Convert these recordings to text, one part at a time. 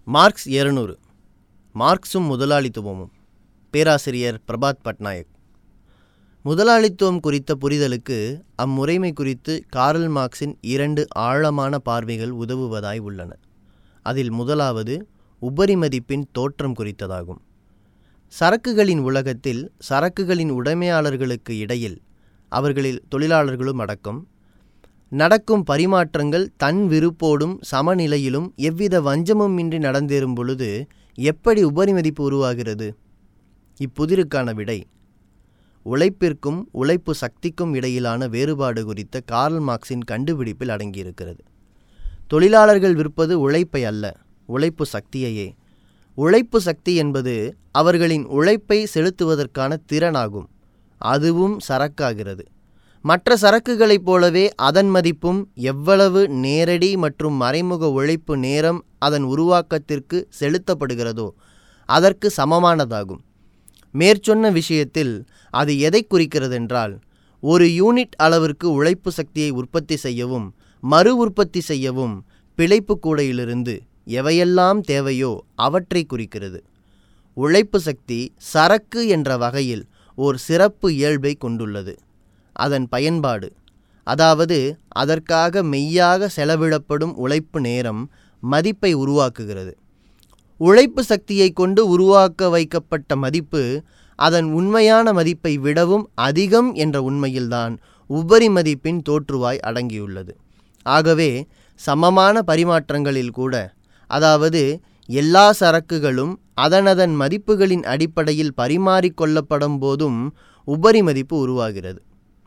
marks இருநூறு மார்க்ஸும் முதலாளித்துவமும் பேராசிரியர் பிரபாத் பட்நாயக் முதலாளித்துவம் குறித்த புரிதலுக்கு அம்முறைமை குறித்து காரல் மார்க்ஸின் இரண்டு ஆழமான பார்வைகள் உதவுவதாய் உள்ளன அதில் முதலாவது உபரிமதிப்பின் தோற்றம் குறித்ததாகும் சரக்குகளின் உலகத்தில் சரக்குகளின் உடைமையாளர்களுக்கு இடையில் அவர்களில் தொழிலாளர்களும் அடக்கம் நடக்கும் பரிமாற்றங்கள் தன் விருப்போடும் சமநிலையிலும் எவ்வித வஞ்சமும் இன்றி நடந்தேறும் பொழுது எப்படி உபரிமதிப்பு உருவாகிறது இப்புதிருக்கான விடை உழைப்பிற்கும் உழைப்பு சக்திக்கும் இடையிலான வேறுபாடு குறித்த கார்ல் மார்க்ஸின் கண்டுபிடிப்பில் அடங்கியிருக்கிறது தொழிலாளர்கள் விற்பது உழைப்பை அல்ல உழைப்பு சக்தியையே உழைப்பு சக்தி என்பது அவர்களின் உழைப்பை செலுத்துவதற்கான திறனாகும் அதுவும் சரக்காகிறது மற்ற சரக்குகளைப் போலவே அதன் மதிப்பும் எவ்வளவு நேரடி மற்றும் மறைமுக உழைப்பு நேரம் அதன் உருவாக்கத்திற்கு செலுத்தப்படுகிறதோ அதற்கு சமமானதாகும் மேற்சொன்ன விஷயத்தில் அது எதை குறிக்கிறதென்றால் ஒரு யூனிட் அளவிற்கு உழைப்பு சக்தியை உற்பத்தி செய்யவும் மறு உற்பத்தி செய்யவும் பிழைப்பு கூடையிலிருந்து எவையெல்லாம் தேவையோ அவற்றை குறிக்கிறது உழைப்பு சக்தி சரக்கு என்ற வகையில் ஓர் சிறப்பு இயல்பை கொண்டுள்ளது அதன் பயன்பாடு அதாவது அதற்காக மெய்யாக செலவிடப்படும் உழைப்பு நேரம் மதிப்பை உருவாக்குகிறது உழைப்பு சக்தியை கொண்டு உருவாக்க வைக்கப்பட்ட மதிப்பு அதன் உண்மையான மதிப்பை விடவும் அதிகம் என்ற உண்மையில்தான் உபரி மதிப்பின் தோற்றுவாய் அடங்கியுள்ளது ஆகவே சமமான பரிமாற்றங்களில் கூட அதாவது எல்லா சரக்குகளும் அதனதன் மதிப்புகளின் அடிப்படையில் பரிமாறிக்கொள்ளப்படும் போதும் உபரி மதிப்பு உருவாகிறது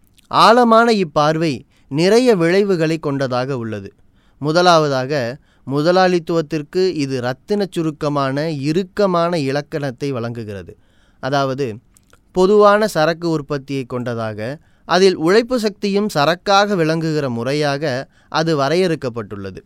ஆழமான இப்பார்வை நிறைய விளைவுகளை கொண்டதாக உள்ளது முதலாவதாக முதலாளித்துவத்திற்கு இது இரத்தின சுருக்கமான இறுக்கமான இலக்கணத்தை வழங்குகிறது அதாவது பொதுவான சரக்கு உற்பத்தியை கொண்டதாக அதில் உழைப்பு சக்தியும் சரக்காக விளங்குகிற முறையாக அது வரையறுக்கப்பட்டுள்ளது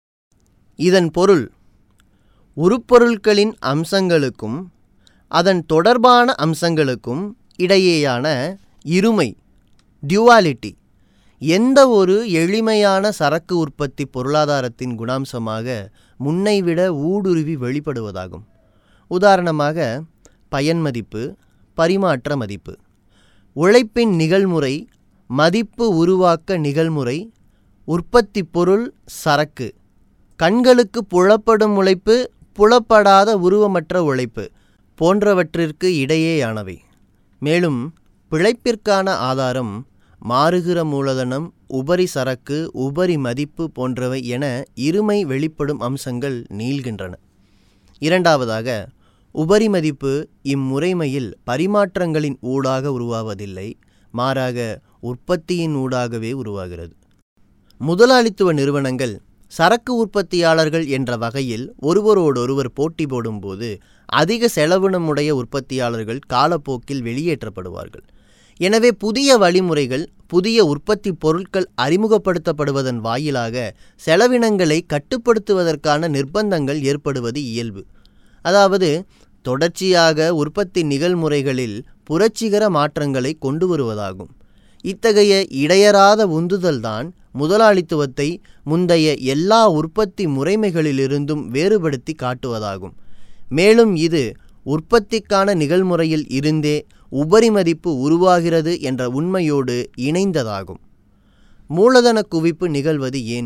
இதன் பொருள் உருப்பொருட்களின் அம்சங்களுக்கும் அதன் தொடர்பான அம்சங்களுக்கும் இடையேயான இருமை டியூவாலிட்டி எந்த ஒரு எளிமையான சரக்கு உற்பத்தி பொருளாதாரத்தின் குணாம்சமாக முன்னைவிட ஊடுருவி வெளிப்படுவதாகும் உதாரணமாக பயன் மதிப்பு பரிமாற்ற மதிப்பு உழைப்பின் நிகழ்முறை மதிப்பு உருவாக்க நிகழ்முறை உற்பத்தி பொருள் சரக்கு கண்களுக்கு புலப்படும் உழைப்பு புலப்படாத உருவமற்ற உழைப்பு போன்றவற்றிற்கு இடையேயானவை மேலும் பிழைப்பிற்கான ஆதாரம் மாறுகிற மூலதனம் உபரி சரக்கு உபரி மதிப்பு போன்றவை என இருமை வெளிப்படும் அம்சங்கள் நீள்கின்றன இரண்டாவதாக உபரி மதிப்பு இம்முறைமையில் பரிமாற்றங்களின் ஊடாக உருவாவதில்லை மாறாக உற்பத்தியின் ஊடாகவே உருவாகிறது முதலாளித்துவ நிறுவனங்கள் சரக்கு உற்பத்தியாளர்கள் என்ற வகையில் ஒருவரோடொருவர் போட்டி போடும்போது அதிக செலவினமுடைய உற்பத்தியாளர்கள் காலப்போக்கில் வெளியேற்றப்படுவார்கள் எனவே புதிய வழிமுறைகள் புதிய உற்பத்தி பொருட்கள் அறிமுகப்படுத்தப்படுவதன் வாயிலாக செலவினங்களை கட்டுப்படுத்துவதற்கான நிர்பந்தங்கள் ஏற்படுவது இயல்பு அதாவது தொடர்ச்சியாக உற்பத்தி நிகழ்முறைகளில் புரட்சிகர மாற்றங்களை கொண்டு வருவதாகும் இத்தகைய இடையறாத உந்துதல்தான் முதலாளித்துவத்தை முந்தைய எல்லா உற்பத்தி முறைமைகளிலிருந்தும் வேறுபடுத்தி காட்டுவதாகும் மேலும் இது உற்பத்திக்கான நிகழ்முறையில் இருந்தே உபரிமதிப்பு உருவாகிறது என்ற உண்மையோடு இணைந்ததாகும் மூலதன குவிப்பு நிகழ்வது ஏன்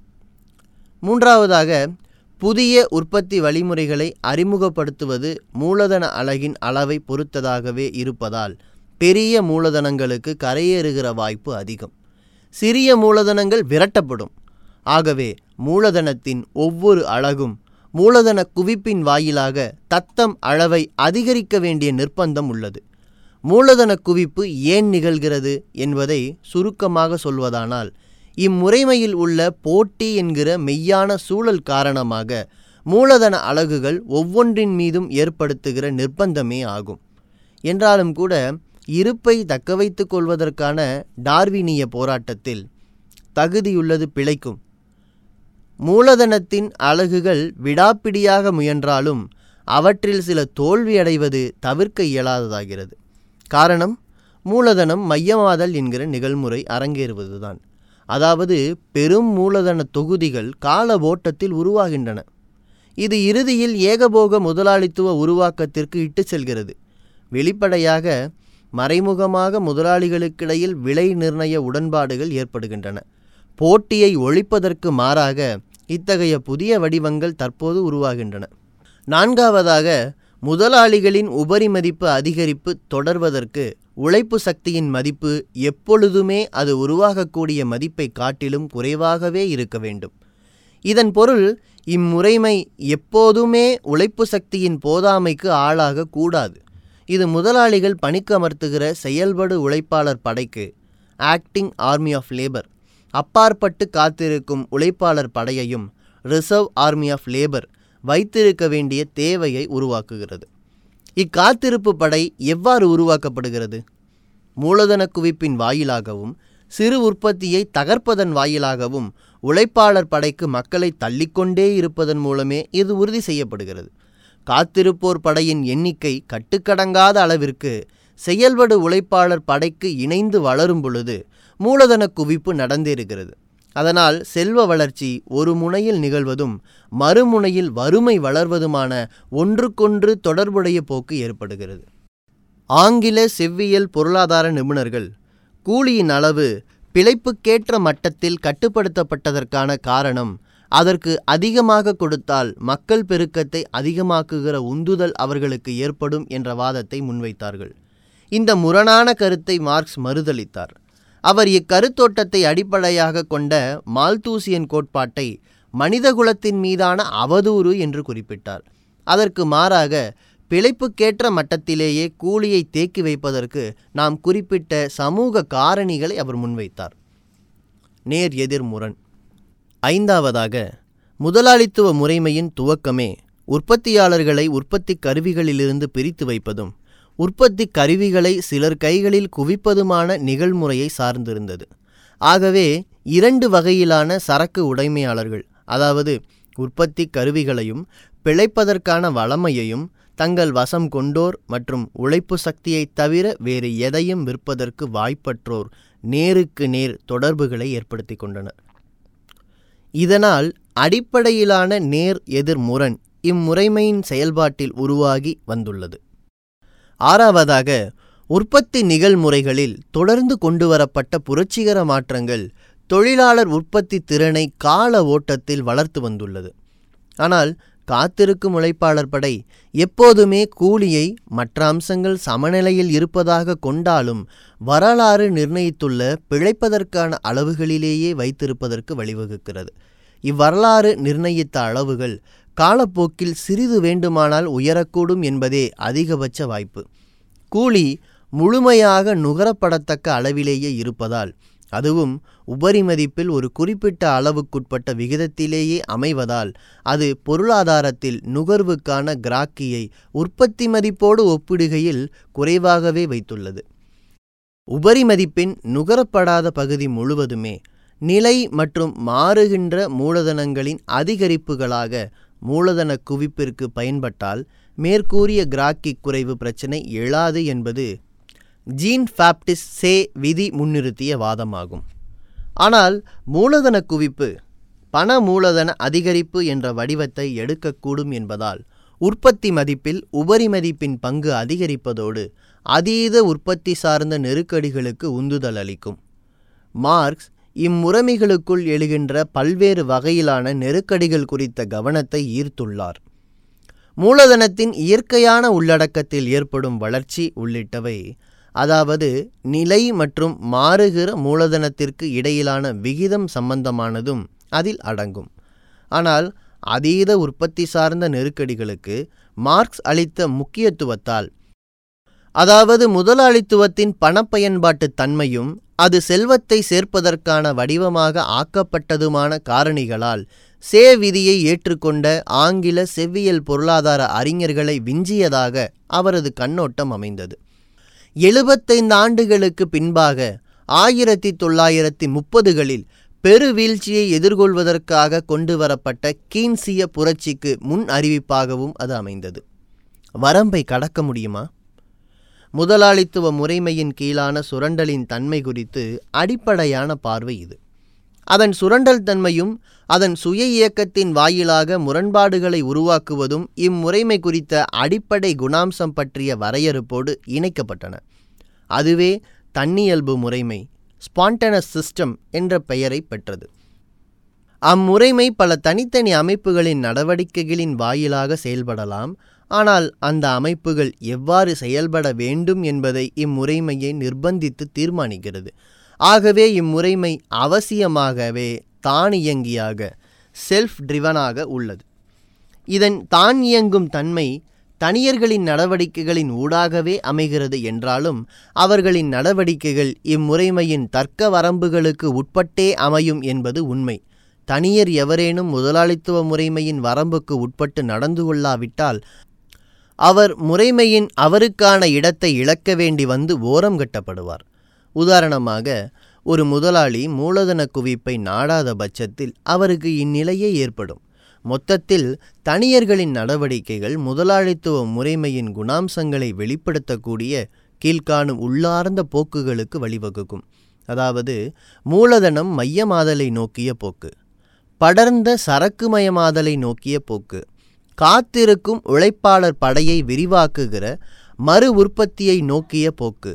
மூன்றாவதாக புதிய உற்பத்தி வழிமுறைகளை அறிமுகப்படுத்துவது மூலதன அலகின் அளவை பொறுத்ததாகவே இருப்பதால் பெரிய மூலதனங்களுக்கு கரையேறுகிற வாய்ப்பு அதிகம் சிறிய மூலதனங்கள் விரட்டப்படும் ஆகவே மூலதனத்தின் ஒவ்வொரு அழகும் மூலதன குவிப்பின் வாயிலாக தத்தம் அளவை அதிகரிக்க வேண்டிய நிர்பந்தம் உள்ளது மூலதன குவிப்பு ஏன் நிகழ்கிறது என்பதை சுருக்கமாக சொல்வதானால் இம்முறைமையில் உள்ள போட்டி என்கிற மெய்யான சூழல் காரணமாக மூலதன அலகுகள் ஒவ்வொன்றின் மீதும் ஏற்படுத்துகிற நிர்பந்தமே ஆகும் என்றாலும் கூட இருப்பை தக்கவைத்து கொள்வதற்கான டார்வினிய போராட்டத்தில் தகுதியுள்ளது பிழைக்கும் மூலதனத்தின் அலகுகள் விடாப்பிடியாக முயன்றாலும் அவற்றில் சில தோல்வியடைவது தவிர்க்க இயலாததாகிறது காரணம் மூலதனம் மையமாதல் என்கிற நிகழ்முறை அரங்கேறுவதுதான் அதாவது பெரும் மூலதன தொகுதிகள் கால ஓட்டத்தில் உருவாகின்றன இது இறுதியில் ஏகபோக முதலாளித்துவ உருவாக்கத்திற்கு இட்டு செல்கிறது வெளிப்படையாக மறைமுகமாக முதலாளிகளுக்கிடையில் விலை நிர்ணய உடன்பாடுகள் ஏற்படுகின்றன போட்டியை ஒழிப்பதற்கு மாறாக இத்தகைய புதிய வடிவங்கள் தற்போது உருவாகின்றன நான்காவதாக முதலாளிகளின் உபரி மதிப்பு அதிகரிப்பு தொடர்வதற்கு உழைப்பு சக்தியின் மதிப்பு எப்பொழுதுமே அது உருவாகக்கூடிய மதிப்பை காட்டிலும் குறைவாகவே இருக்க வேண்டும் இதன் பொருள் இம்முறைமை எப்போதுமே உழைப்பு சக்தியின் போதாமைக்கு ஆளாக கூடாது இது முதலாளிகள் பணிக்கு அமர்த்துகிற செயல்படு உழைப்பாளர் படைக்கு ஆக்டிங் ஆர்மி ஆஃப் லேபர் அப்பாற்பட்டு காத்திருக்கும் உழைப்பாளர் படையையும் ரிசர்வ் ஆர்மி ஆஃப் லேபர் வைத்திருக்க வேண்டிய தேவையை உருவாக்குகிறது இக்காத்திருப்பு படை எவ்வாறு உருவாக்கப்படுகிறது மூலதன குவிப்பின் வாயிலாகவும் சிறு உற்பத்தியை தகர்ப்பதன் வாயிலாகவும் உழைப்பாளர் படைக்கு மக்களை தள்ளிக்கொண்டே இருப்பதன் மூலமே இது உறுதி செய்யப்படுகிறது காத்திருப்போர் படையின் எண்ணிக்கை கட்டுக்கடங்காத அளவிற்கு செயல்படு உழைப்பாளர் படைக்கு இணைந்து வளரும் பொழுது மூலதன குவிப்பு நடந்தேறுகிறது அதனால் செல்வ வளர்ச்சி ஒரு முனையில் நிகழ்வதும் மறுமுனையில் வறுமை வளர்வதுமான ஒன்றுக்கொன்று தொடர்புடைய போக்கு ஏற்படுகிறது ஆங்கில செவ்வியல் பொருளாதார நிபுணர்கள் கூலியின் அளவு பிழைப்புக்கேற்ற மட்டத்தில் கட்டுப்படுத்தப்பட்டதற்கான காரணம் அதற்கு அதிகமாக கொடுத்தால் மக்கள் பெருக்கத்தை அதிகமாக்குகிற உந்துதல் அவர்களுக்கு ஏற்படும் என்ற வாதத்தை முன்வைத்தார்கள் இந்த முரணான கருத்தை மார்க்ஸ் மறுதளித்தார் அவர் இக்கருத்தோட்டத்தை அடிப்படையாக கொண்ட மால்தூசியன் கோட்பாட்டை மனிதகுலத்தின் மீதான அவதூறு என்று குறிப்பிட்டார் அதற்கு மாறாக பிழைப்புக்கேற்ற மட்டத்திலேயே கூலியை தேக்கி வைப்பதற்கு நாம் குறிப்பிட்ட சமூக காரணிகளை அவர் முன்வைத்தார் நேர் எதிர் முரண் ஐந்தாவதாக முதலாளித்துவ முறைமையின் துவக்கமே உற்பத்தியாளர்களை உற்பத்தி கருவிகளிலிருந்து பிரித்து வைப்பதும் உற்பத்தி கருவிகளை சிலர் கைகளில் குவிப்பதுமான நிகழ்முறையை சார்ந்திருந்தது ஆகவே இரண்டு வகையிலான சரக்கு உடைமையாளர்கள் அதாவது உற்பத்தி கருவிகளையும் பிழைப்பதற்கான வளமையையும் தங்கள் வசம் கொண்டோர் மற்றும் உழைப்பு சக்தியைத் தவிர வேறு எதையும் விற்பதற்கு வாய்ப்பற்றோர் நேருக்கு நேர் தொடர்புகளை ஏற்படுத்தி கொண்டனர் இதனால் அடிப்படையிலான நேர் எதிர் முரண் இம்முறைமையின் செயல்பாட்டில் உருவாகி வந்துள்ளது ஆறாவதாக உற்பத்தி நிகழ்முறைகளில் தொடர்ந்து கொண்டுவரப்பட்ட புரட்சிகர மாற்றங்கள் தொழிலாளர் உற்பத்தி திறனை கால ஓட்டத்தில் வளர்த்து வந்துள்ளது ஆனால் காத்திருக்கும் உழைப்பாளர் படை எப்போதுமே கூலியை மற்ற அம்சங்கள் சமநிலையில் இருப்பதாக கொண்டாலும் வரலாறு நிர்ணயித்துள்ள பிழைப்பதற்கான அளவுகளிலேயே வைத்திருப்பதற்கு வழிவகுக்கிறது இவ்வரலாறு நிர்ணயித்த அளவுகள் காலப்போக்கில் சிறிது வேண்டுமானால் உயரக்கூடும் என்பதே அதிகபட்ச வாய்ப்பு கூலி முழுமையாக நுகரப்படத்தக்க அளவிலேயே இருப்பதால் அதுவும் உபரி மதிப்பில் ஒரு குறிப்பிட்ட அளவுக்குட்பட்ட விகிதத்திலேயே அமைவதால் அது பொருளாதாரத்தில் நுகர்வுக்கான கிராக்கியை உற்பத்தி மதிப்போடு ஒப்பிடுகையில் குறைவாகவே வைத்துள்ளது உபரி மதிப்பின் நுகரப்படாத பகுதி முழுவதுமே நிலை மற்றும் மாறுகின்ற மூலதனங்களின் அதிகரிப்புகளாக மூலதன குவிப்பிற்கு பயன்பட்டால் மேற்கூறிய கிராக்கி குறைவு பிரச்சினை எழாது என்பது ஜீன் ஃபேப்டிஸ் சே விதி முன்னிறுத்திய வாதமாகும் ஆனால் மூலதன குவிப்பு பண மூலதன அதிகரிப்பு என்ற வடிவத்தை எடுக்கக்கூடும் என்பதால் உற்பத்தி மதிப்பில் உபரி மதிப்பின் பங்கு அதிகரிப்பதோடு அதீத உற்பத்தி சார்ந்த நெருக்கடிகளுக்கு உந்துதல் அளிக்கும் மார்க்ஸ் இம்முறைமைகளுக்குள் எழுகின்ற பல்வேறு வகையிலான நெருக்கடிகள் குறித்த கவனத்தை ஈர்த்துள்ளார் மூலதனத்தின் இயற்கையான உள்ளடக்கத்தில் ஏற்படும் வளர்ச்சி உள்ளிட்டவை அதாவது நிலை மற்றும் மாறுகிற மூலதனத்திற்கு இடையிலான விகிதம் சம்பந்தமானதும் அதில் அடங்கும் ஆனால் அதீத உற்பத்தி சார்ந்த நெருக்கடிகளுக்கு மார்க்ஸ் அளித்த முக்கியத்துவத்தால் அதாவது முதலாளித்துவத்தின் பணப்பயன்பாட்டு தன்மையும் அது செல்வத்தை சேர்ப்பதற்கான வடிவமாக ஆக்கப்பட்டதுமான காரணிகளால் சே விதியை ஏற்றுக்கொண்ட ஆங்கில செவ்வியல் பொருளாதார அறிஞர்களை விஞ்சியதாக அவரது கண்ணோட்டம் அமைந்தது எழுபத்தைந்து ஆண்டுகளுக்கு பின்பாக ஆயிரத்தி தொள்ளாயிரத்தி முப்பதுகளில் பெருவீழ்ச்சியை எதிர்கொள்வதற்காக கொண்டு வரப்பட்ட கீன்சிய புரட்சிக்கு முன் அறிவிப்பாகவும் அது அமைந்தது வரம்பை கடக்க முடியுமா முதலாளித்துவ முறைமையின் கீழான சுரண்டலின் தன்மை குறித்து அடிப்படையான பார்வை இது அதன் சுரண்டல் தன்மையும் அதன் சுய இயக்கத்தின் வாயிலாக முரண்பாடுகளை உருவாக்குவதும் இம்முறைமை குறித்த அடிப்படை குணாம்சம் பற்றிய வரையறுப்போடு இணைக்கப்பட்டன அதுவே தன்னியல்பு முறைமை ஸ்பான்டனஸ் சிஸ்டம் என்ற பெயரை பெற்றது அம்முறைமை பல தனித்தனி அமைப்புகளின் நடவடிக்கைகளின் வாயிலாக செயல்படலாம் ஆனால் அந்த அமைப்புகள் எவ்வாறு செயல்பட வேண்டும் என்பதை இம்முறைமையை நிர்பந்தித்து தீர்மானிக்கிறது ஆகவே இம்முறைமை அவசியமாகவே தானியங்கியாக செல்ஃப் ட்ரிவனாக உள்ளது இதன் தான் இயங்கும் தன்மை தனியர்களின் நடவடிக்கைகளின் ஊடாகவே அமைகிறது என்றாலும் அவர்களின் நடவடிக்கைகள் இம்முறைமையின் தர்க்க வரம்புகளுக்கு உட்பட்டே அமையும் என்பது உண்மை தனியர் எவரேனும் முதலாளித்துவ முறைமையின் வரம்புக்கு உட்பட்டு நடந்து கொள்ளாவிட்டால் அவர் முறைமையின் அவருக்கான இடத்தை இழக்க வேண்டி வந்து ஓரம் கட்டப்படுவார் உதாரணமாக ஒரு முதலாளி மூலதன குவிப்பை நாடாத பட்சத்தில் அவருக்கு இந்நிலையே ஏற்படும் மொத்தத்தில் தனியர்களின் நடவடிக்கைகள் முதலாளித்துவ முறைமையின் குணாம்சங்களை வெளிப்படுத்தக்கூடிய கீழ்காணும் உள்ளார்ந்த போக்குகளுக்கு வழிவகுக்கும் அதாவது மூலதனம் மையமாதலை நோக்கிய போக்கு படர்ந்த சரக்குமயமாதலை நோக்கிய போக்கு காத்திருக்கும் உழைப்பாளர் படையை விரிவாக்குகிற மறு உற்பத்தியை நோக்கிய போக்கு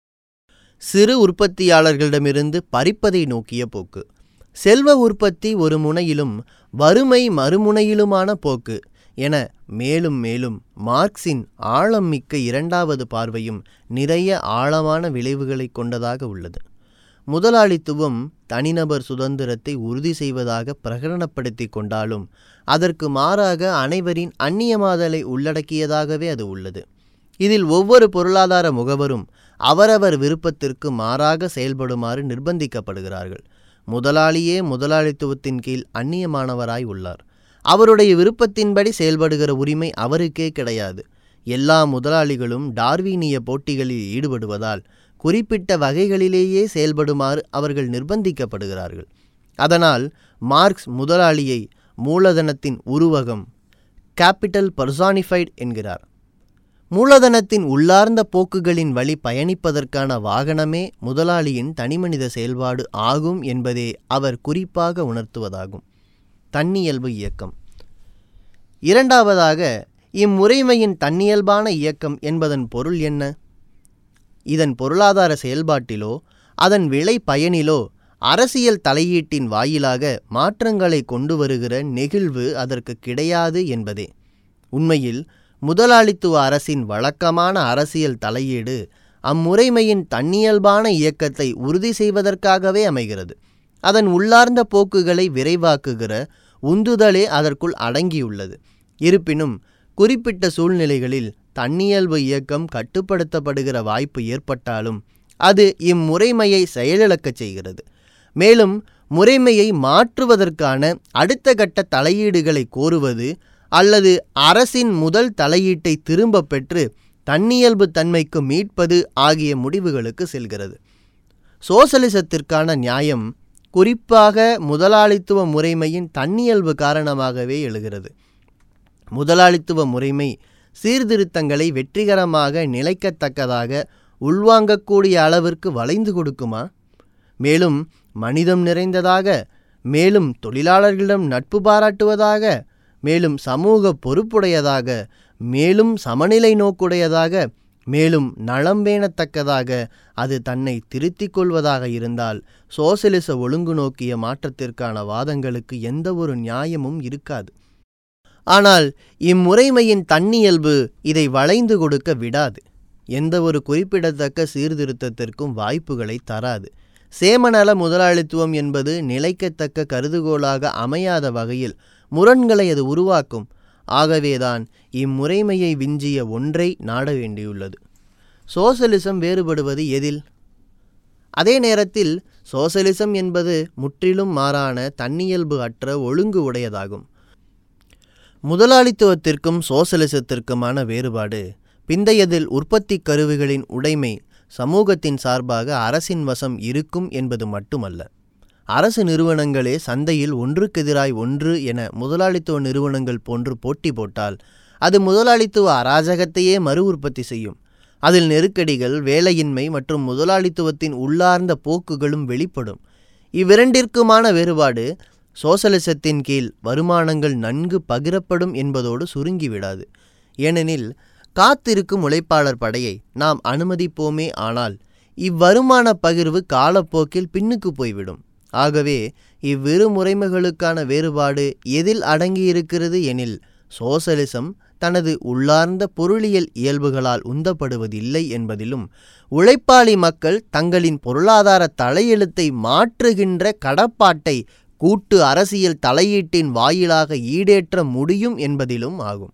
சிறு உற்பத்தியாளர்களிடமிருந்து பறிப்பதை நோக்கிய போக்கு செல்வ உற்பத்தி ஒரு முனையிலும் வறுமை மறுமுனையிலுமான போக்கு என மேலும் மேலும் மார்க்சின் ஆழம் மிக்க இரண்டாவது பார்வையும் நிறைய ஆழமான விளைவுகளை கொண்டதாக உள்ளது முதலாளித்துவம் தனிநபர் சுதந்திரத்தை உறுதி செய்வதாக பிரகடனப்படுத்தி கொண்டாலும் அதற்கு மாறாக அனைவரின் அந்நியமாதலை உள்ளடக்கியதாகவே அது உள்ளது இதில் ஒவ்வொரு பொருளாதார முகவரும் அவரவர் விருப்பத்திற்கு மாறாக செயல்படுமாறு நிர்பந்திக்கப்படுகிறார்கள் முதலாளியே முதலாளித்துவத்தின் கீழ் அந்நியமானவராய் உள்ளார் அவருடைய விருப்பத்தின்படி செயல்படுகிற உரிமை அவருக்கே கிடையாது எல்லா முதலாளிகளும் டார்வீனிய போட்டிகளில் ஈடுபடுவதால் குறிப்பிட்ட வகைகளிலேயே செயல்படுமாறு அவர்கள் நிர்பந்திக்கப்படுகிறார்கள் அதனால் மார்க்ஸ் முதலாளியை மூலதனத்தின் உருவகம் கேபிட்டல் பர்சானிஃபைட் என்கிறார் மூலதனத்தின் உள்ளார்ந்த போக்குகளின் வழி பயணிப்பதற்கான வாகனமே முதலாளியின் தனிமனித செயல்பாடு ஆகும் என்பதே அவர் குறிப்பாக உணர்த்துவதாகும் தன்னியல்பு இயக்கம் இரண்டாவதாக இம்முறைமையின் தன்னியல்பான இயக்கம் என்பதன் பொருள் என்ன இதன் பொருளாதார செயல்பாட்டிலோ அதன் விளை பயனிலோ அரசியல் தலையீட்டின் வாயிலாக மாற்றங்களை கொண்டு வருகிற நெகிழ்வு அதற்கு கிடையாது என்பதே உண்மையில் முதலாளித்துவ அரசின் வழக்கமான அரசியல் தலையீடு அம்முறைமையின் தன்னியல்பான இயக்கத்தை உறுதி செய்வதற்காகவே அமைகிறது அதன் உள்ளார்ந்த போக்குகளை விரைவாக்குகிற உந்துதலே அதற்குள் அடங்கியுள்ளது இருப்பினும் குறிப்பிட்ட சூழ்நிலைகளில் தன்னியல்பு இயக்கம் கட்டுப்படுத்தப்படுகிற வாய்ப்பு ஏற்பட்டாலும் அது இம்முறைமையை செயலிழக்கச் செய்கிறது மேலும் முறைமையை மாற்றுவதற்கான அடுத்த கட்ட தலையீடுகளை கோருவது அல்லது அரசின் முதல் தலையீட்டை திரும்பப் பெற்று தன்னியல்பு தன்மைக்கு மீட்பது ஆகிய முடிவுகளுக்கு செல்கிறது சோசலிசத்திற்கான நியாயம் குறிப்பாக முதலாளித்துவ முறைமையின் தன்னியல்பு காரணமாகவே எழுகிறது முதலாளித்துவ முறைமை சீர்திருத்தங்களை வெற்றிகரமாக நிலைக்கத்தக்கதாக உள்வாங்கக்கூடிய அளவிற்கு வளைந்து கொடுக்குமா மேலும் மனிதம் நிறைந்ததாக மேலும் தொழிலாளர்களிடம் நட்பு பாராட்டுவதாக மேலும் சமூக பொறுப்புடையதாக மேலும் சமநிலை நோக்குடையதாக மேலும் நலம் பேணத்தக்கதாக அது தன்னை திருத்திக் கொள்வதாக இருந்தால் சோசலிச ஒழுங்கு நோக்கிய மாற்றத்திற்கான வாதங்களுக்கு எந்த ஒரு நியாயமும் இருக்காது ஆனால் இம்முறைமையின் தன்னியல்பு இதை வளைந்து கொடுக்க விடாது எந்த ஒரு குறிப்பிடத்தக்க சீர்திருத்தத்திற்கும் வாய்ப்புகளை தராது சேமநல முதலாளித்துவம் என்பது நிலைக்கத்தக்க கருதுகோளாக அமையாத வகையில் முரண்களை அது உருவாக்கும் ஆகவேதான் இம்முறைமையை விஞ்சிய ஒன்றை நாட வேண்டியுள்ளது சோசலிசம் வேறுபடுவது எதில் அதே நேரத்தில் சோசலிசம் என்பது முற்றிலும் மாறான தன்னியல்பு அற்ற ஒழுங்கு உடையதாகும் முதலாளித்துவத்திற்கும் சோசலிசத்திற்குமான வேறுபாடு பிந்தையதில் உற்பத்தி கருவிகளின் உடைமை சமூகத்தின் சார்பாக அரசின் வசம் இருக்கும் என்பது மட்டுமல்ல அரசு நிறுவனங்களே சந்தையில் ஒன்றுக்கெதிராய் ஒன்று என முதலாளித்துவ நிறுவனங்கள் போன்று போட்டி போட்டால் அது முதலாளித்துவ அராஜகத்தையே மறு உற்பத்தி செய்யும் அதில் நெருக்கடிகள் வேலையின்மை மற்றும் முதலாளித்துவத்தின் உள்ளார்ந்த போக்குகளும் வெளிப்படும் இவ்விரண்டிற்குமான வேறுபாடு சோசலிசத்தின் கீழ் வருமானங்கள் நன்கு பகிரப்படும் என்பதோடு சுருங்கிவிடாது ஏனெனில் காத்திருக்கும் உழைப்பாளர் படையை நாம் அனுமதிப்போமே ஆனால் இவ்வருமான பகிர்வு காலப்போக்கில் பின்னுக்கு போய்விடும் ஆகவே இவ்விரு முறைமைகளுக்கான வேறுபாடு எதில் அடங்கியிருக்கிறது எனில் சோசலிசம் தனது உள்ளார்ந்த பொருளியல் இயல்புகளால் உந்தப்படுவதில்லை என்பதிலும் உழைப்பாளி மக்கள் தங்களின் பொருளாதார தலையெழுத்தை மாற்றுகின்ற கடப்பாட்டை கூட்டு அரசியல் தலையீட்டின் வாயிலாக ஈடேற்ற முடியும் என்பதிலும் ஆகும்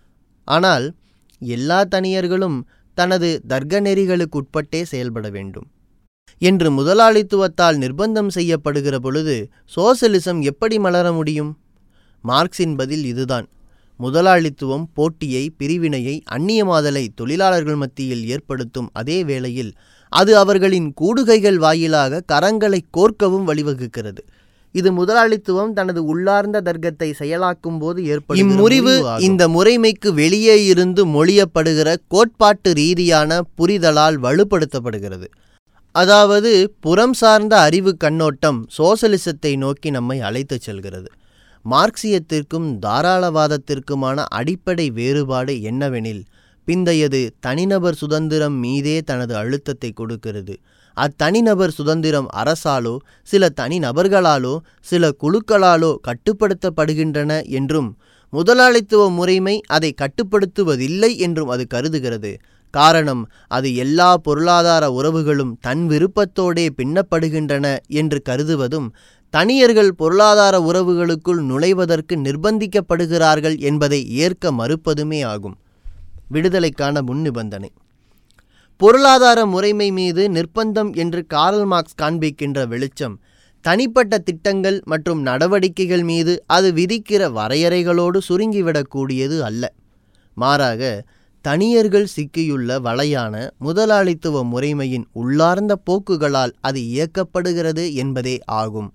ஆனால் எல்லா தனியர்களும் தனது தர்க்க நெறிகளுக்குட்பட்டே செயல்பட வேண்டும் என்று முதலாளித்துவத்தால் நிர்பந்தம் செய்யப்படுகிற பொழுது சோசலிசம் எப்படி மலர முடியும் மார்க்சின் பதில் இதுதான் முதலாளித்துவம் போட்டியை பிரிவினையை அந்நியமாதலை தொழிலாளர்கள் மத்தியில் ஏற்படுத்தும் அதே வேளையில் அது அவர்களின் கூடுகைகள் வாயிலாக கரங்களை கோர்க்கவும் வழிவகுக்கிறது இது முதலாளித்துவம் தனது உள்ளார்ந்த தர்க்கத்தை செயலாக்கும் போது ஏற்படும் இம்முறிவு இந்த முறைமைக்கு வெளியே இருந்து மொழியப்படுகிற கோட்பாட்டு ரீதியான புரிதலால் வலுப்படுத்தப்படுகிறது அதாவது புறம் சார்ந்த அறிவு கண்ணோட்டம் சோசலிசத்தை நோக்கி நம்மை அழைத்துச் செல்கிறது மார்க்சியத்திற்கும் தாராளவாதத்திற்குமான அடிப்படை வேறுபாடு என்னவெனில் பிந்தையது தனிநபர் சுதந்திரம் மீதே தனது அழுத்தத்தை கொடுக்கிறது அத்தனிநபர் சுதந்திரம் அரசாலோ சில தனிநபர்களாலோ சில குழுக்களாலோ கட்டுப்படுத்தப்படுகின்றன என்றும் முதலாளித்துவ முறைமை அதை கட்டுப்படுத்துவதில்லை என்றும் அது கருதுகிறது காரணம் அது எல்லா பொருளாதார உறவுகளும் தன் விருப்பத்தோடே பின்னப்படுகின்றன என்று கருதுவதும் தனியர்கள் பொருளாதார உறவுகளுக்குள் நுழைவதற்கு நிர்பந்திக்கப்படுகிறார்கள் என்பதை ஏற்க மறுப்பதுமே ஆகும் விடுதலைக்கான முன் நிபந்தனை பொருளாதார முறைமை மீது நிர்பந்தம் என்று காரல் மார்க்ஸ் காண்பிக்கின்ற வெளிச்சம் தனிப்பட்ட திட்டங்கள் மற்றும் நடவடிக்கைகள் மீது அது விதிக்கிற வரையறைகளோடு சுருங்கிவிடக்கூடியது அல்ல மாறாக தனியர்கள் சிக்கியுள்ள வலையான முதலாளித்துவ முறைமையின் உள்ளார்ந்த போக்குகளால் அது இயக்கப்படுகிறது என்பதே ஆகும்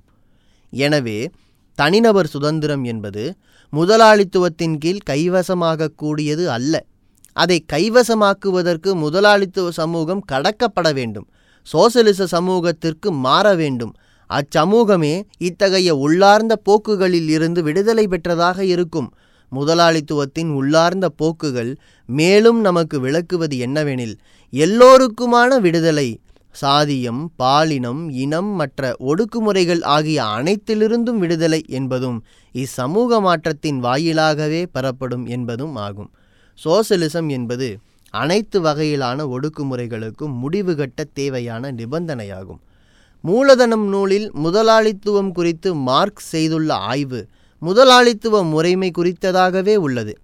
எனவே தனிநபர் சுதந்திரம் என்பது முதலாளித்துவத்தின் கீழ் கைவசமாகக்கூடியது அல்ல அதை கைவசமாக்குவதற்கு முதலாளித்துவ சமூகம் கடக்கப்பட வேண்டும் சோசலிச சமூகத்திற்கு மாற வேண்டும் அச்சமூகமே இத்தகைய உள்ளார்ந்த போக்குகளில் இருந்து விடுதலை பெற்றதாக இருக்கும் முதலாளித்துவத்தின் உள்ளார்ந்த போக்குகள் மேலும் நமக்கு விளக்குவது என்னவெனில் எல்லோருக்குமான விடுதலை சாதியம் பாலினம் இனம் மற்ற ஒடுக்குமுறைகள் ஆகிய அனைத்திலிருந்தும் விடுதலை என்பதும் இச்சமூக மாற்றத்தின் வாயிலாகவே பெறப்படும் என்பதும் ஆகும் சோசலிசம் என்பது அனைத்து வகையிலான ஒடுக்குமுறைகளுக்கும் முடிவு கட்ட தேவையான நிபந்தனையாகும் மூலதனம் நூலில் முதலாளித்துவம் குறித்து மார்க்ஸ் செய்துள்ள ஆய்வு முதலாளித்துவ முறைமை குறித்ததாகவே உள்ளது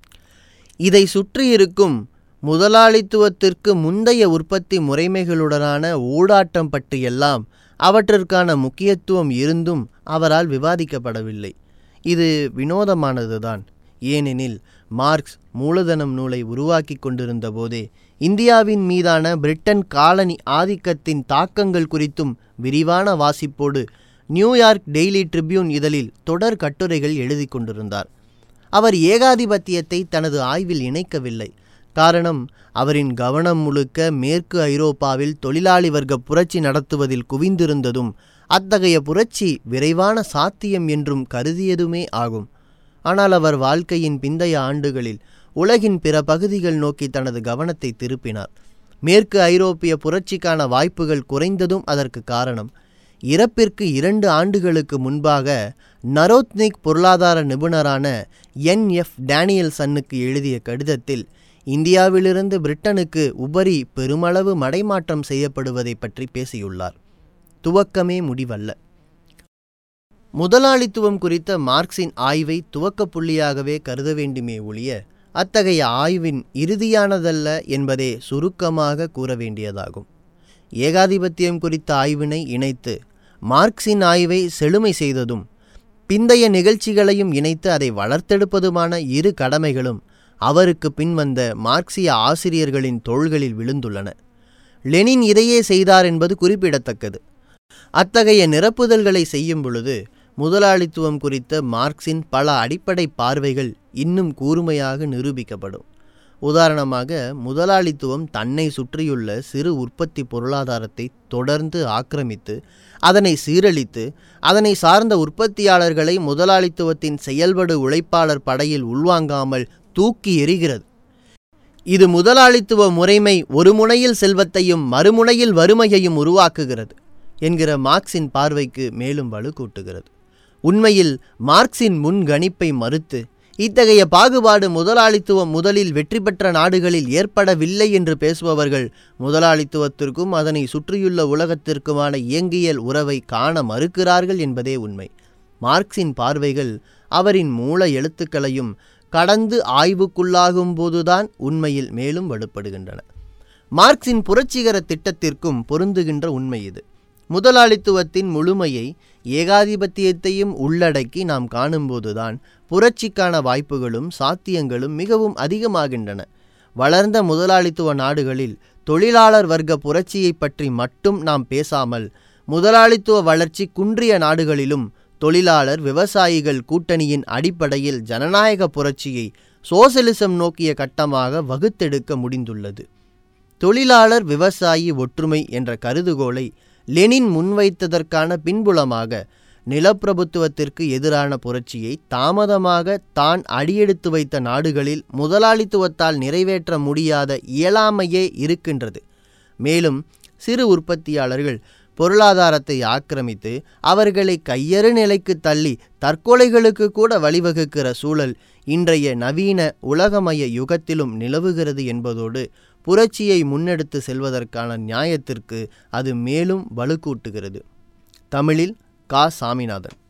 இதை சுற்றியிருக்கும் முதலாளித்துவத்திற்கு முந்தைய உற்பத்தி முறைமைகளுடனான ஊடாட்டம் பற்றியெல்லாம் அவற்றிற்கான முக்கியத்துவம் இருந்தும் அவரால் விவாதிக்கப்படவில்லை இது வினோதமானதுதான் ஏனெனில் மார்க்ஸ் மூலதனம் நூலை உருவாக்கி கொண்டிருந்த போதே இந்தியாவின் மீதான பிரிட்டன் காலனி ஆதிக்கத்தின் தாக்கங்கள் குறித்தும் விரிவான வாசிப்போடு நியூயார்க் டெய்லி ட்ரிபியூன் இதழில் தொடர் கட்டுரைகள் எழுதி கொண்டிருந்தார் அவர் ஏகாதிபத்தியத்தை தனது ஆய்வில் இணைக்கவில்லை காரணம் அவரின் கவனம் முழுக்க மேற்கு ஐரோப்பாவில் தொழிலாளி வர்க்க புரட்சி நடத்துவதில் குவிந்திருந்ததும் அத்தகைய புரட்சி விரைவான சாத்தியம் என்றும் கருதியதுமே ஆகும் ஆனால் அவர் வாழ்க்கையின் பிந்தைய ஆண்டுகளில் உலகின் பிற பகுதிகள் நோக்கி தனது கவனத்தை திருப்பினார் மேற்கு ஐரோப்பிய புரட்சிக்கான வாய்ப்புகள் குறைந்ததும் அதற்கு காரணம் இறப்பிற்கு இரண்டு ஆண்டுகளுக்கு முன்பாக நரோத்னிக் பொருளாதார நிபுணரான என் எஃப் டேனியல் சன்னுக்கு எழுதிய கடிதத்தில் இந்தியாவிலிருந்து பிரிட்டனுக்கு உபரி பெருமளவு மடைமாற்றம் செய்யப்படுவதை பற்றி பேசியுள்ளார் துவக்கமே முடிவல்ல முதலாளித்துவம் குறித்த மார்க்சின் ஆய்வை துவக்க புள்ளியாகவே கருத வேண்டுமே ஒழிய அத்தகைய ஆய்வின் இறுதியானதல்ல என்பதே சுருக்கமாக கூற வேண்டியதாகும் ஏகாதிபத்தியம் குறித்த ஆய்வினை இணைத்து மார்க்சின் ஆய்வை செழுமை செய்ததும் பிந்தைய நிகழ்ச்சிகளையும் இணைத்து அதை வளர்த்தெடுப்பதுமான இரு கடமைகளும் அவருக்கு பின்வந்த மார்க்சிய ஆசிரியர்களின் தோள்களில் விழுந்துள்ளன லெனின் இதையே செய்தார் என்பது குறிப்பிடத்தக்கது அத்தகைய நிரப்புதல்களை செய்யும் பொழுது முதலாளித்துவம் குறித்த மார்க்சின் பல அடிப்படை பார்வைகள் இன்னும் கூர்மையாக நிரூபிக்கப்படும் உதாரணமாக முதலாளித்துவம் தன்னை சுற்றியுள்ள சிறு உற்பத்தி பொருளாதாரத்தை தொடர்ந்து ஆக்கிரமித்து அதனை சீரழித்து அதனை சார்ந்த உற்பத்தியாளர்களை முதலாளித்துவத்தின் செயல்படு உழைப்பாளர் படையில் உள்வாங்காமல் தூக்கி எறிகிறது இது முதலாளித்துவ முறைமை ஒரு முனையில் செல்வத்தையும் மறுமுனையில் வறுமையையும் உருவாக்குகிறது என்கிற மார்க்சின் பார்வைக்கு மேலும் வலுக்கூட்டுகிறது உண்மையில் மார்க்சின் முன்கணிப்பை மறுத்து இத்தகைய பாகுபாடு முதலாளித்துவம் முதலில் வெற்றி பெற்ற நாடுகளில் ஏற்படவில்லை என்று பேசுபவர்கள் முதலாளித்துவத்திற்கும் அதனை சுற்றியுள்ள உலகத்திற்குமான இயங்கியல் உறவை காண மறுக்கிறார்கள் என்பதே உண்மை மார்க்சின் பார்வைகள் அவரின் மூல எழுத்துக்களையும் கடந்து ஆய்வுக்குள்ளாகும் போதுதான் உண்மையில் மேலும் வலுப்படுகின்றன மார்க்சின் புரட்சிகர திட்டத்திற்கும் பொருந்துகின்ற உண்மை இது முதலாளித்துவத்தின் முழுமையை ஏகாதிபத்தியத்தையும் உள்ளடக்கி நாம் காணும்போதுதான் புரட்சிக்கான வாய்ப்புகளும் சாத்தியங்களும் மிகவும் அதிகமாகின்றன வளர்ந்த முதலாளித்துவ நாடுகளில் தொழிலாளர் வர்க்க புரட்சியை பற்றி மட்டும் நாம் பேசாமல் முதலாளித்துவ வளர்ச்சி குன்றிய நாடுகளிலும் தொழிலாளர் விவசாயிகள் கூட்டணியின் அடிப்படையில் ஜனநாயக புரட்சியை சோசலிசம் நோக்கிய கட்டமாக வகுத்தெடுக்க முடிந்துள்ளது தொழிலாளர் விவசாயி ஒற்றுமை என்ற கருதுகோளை லெனின் முன்வைத்ததற்கான பின்புலமாக நிலப்பிரபுத்துவத்திற்கு எதிரான புரட்சியை தாமதமாக தான் அடியெடுத்து வைத்த நாடுகளில் முதலாளித்துவத்தால் நிறைவேற்ற முடியாத இயலாமையே இருக்கின்றது மேலும் சிறு உற்பத்தியாளர்கள் பொருளாதாரத்தை ஆக்கிரமித்து அவர்களை கையறு நிலைக்கு தள்ளி தற்கொலைகளுக்கு கூட வழிவகுக்கிற சூழல் இன்றைய நவீன உலகமய யுகத்திலும் நிலவுகிறது என்பதோடு புரட்சியை முன்னெடுத்து செல்வதற்கான நியாயத்திற்கு அது மேலும் வலுக்கூட்டுகிறது தமிழில் கா சாமிநாதன்